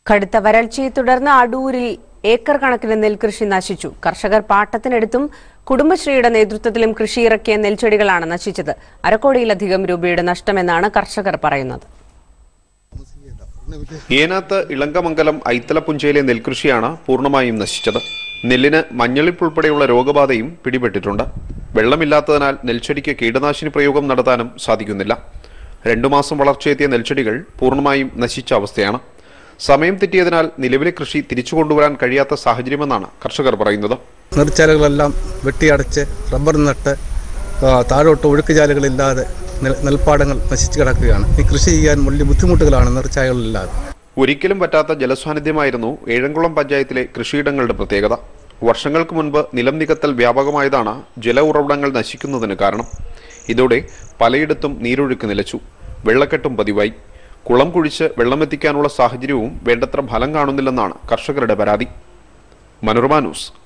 കടുത്ത വരൾച്ചയെ തുടർന്ന് അടൂരിൽ ഏക്കർ കണക്കിന് നെൽകൃഷി നശിച്ചു കർഷകർ പാട്ടത്തിനെടുത്തും കുടുംബശ്രീയുടെ നേതൃത്വത്തിലും കൃഷി ഇറക്കിയ നെൽച്ചെടികളാണ് നശിച്ചത് അരക്കോടിയിലധികം രൂപയുടെ നഷ്ടമെന്നാണ് കർഷകർ പറയുന്നത് ഏനാത്ത് ഇളങ്കമംഗലം ഐത്തലപ്പുഞ്ചയിലെ നെൽകൃഷിയാണ് പൂർണ്ണമായും നശിച്ചത് നെല്ലിന് മഞ്ഞളിപ്പ് ഉൾപ്പെടെയുള്ള രോഗബാധയും പിടിപെട്ടിട്ടുണ്ട് വെള്ളമില്ലാത്തതിനാൽ നെൽച്ചെടിക്ക് കീടനാശിനി പ്രയോഗം നടത്താനും സാധിക്കുന്നില്ല രണ്ടു മാസം വളർച്ചയെത്തിയ നെൽച്ചെടികൾ പൂർണ്ണമായും നശിച്ച അവസ്ഥയാണ് സമയം തെറ്റിയതിനാൽ നിലവിലെ കൃഷി തിരിച്ചു കൊണ്ടുവരാൻ കഴിയാത്ത സാഹചര്യമെന്നാണ് കർഷകർ പറയുന്നത് നെൽച്ചാലുകളെല്ലാം വെട്ടിയടച്ച് റബ്ബർ നട്ട് ആ, താഴോട്ട് ഒഴുക്കുചാലുകളില്ലാതെ നെൽ നെൽപ്പാടങ്ങൾ നശിച്ചു കിടക്കുകയാണ് ഈ കൃഷി ചെയ്യാൻ വലിയ ബുദ്ധിമുട്ടുകളാണ് നെൽച്ചാലുകളില്ലാതെ ഒരിക്കലും പറ്റാത്ത ജലസാന്നിധ്യമായിരുന്നു ഏഴംകുളം പഞ്ചായത്തിലെ കൃഷിയിടങ്ങളുടെ പ്രത്യേകത വർഷങ്ങൾക്ക് മുൻപ് നിലം നികത്തൽ വ്യാപകമായതാണ് ജല ഉറവിടങ്ങൾ നശിക്കുന്നതിന് കാരണം ഇതോടെ പലയിടത്തും നീരൊഴുക്ക് നിലച്ചു വെള്ളക്കെട്ടും പതിവായി കുളം കുഴിച്ച് വെള്ളമെത്തിക്കാനുള്ള സാഹചര്യവും വേണ്ടത്ര ഫലം കാണുന്നില്ലെന്നാണ് കർഷകരുടെ പരാതി മനോരമ ന്യൂസ്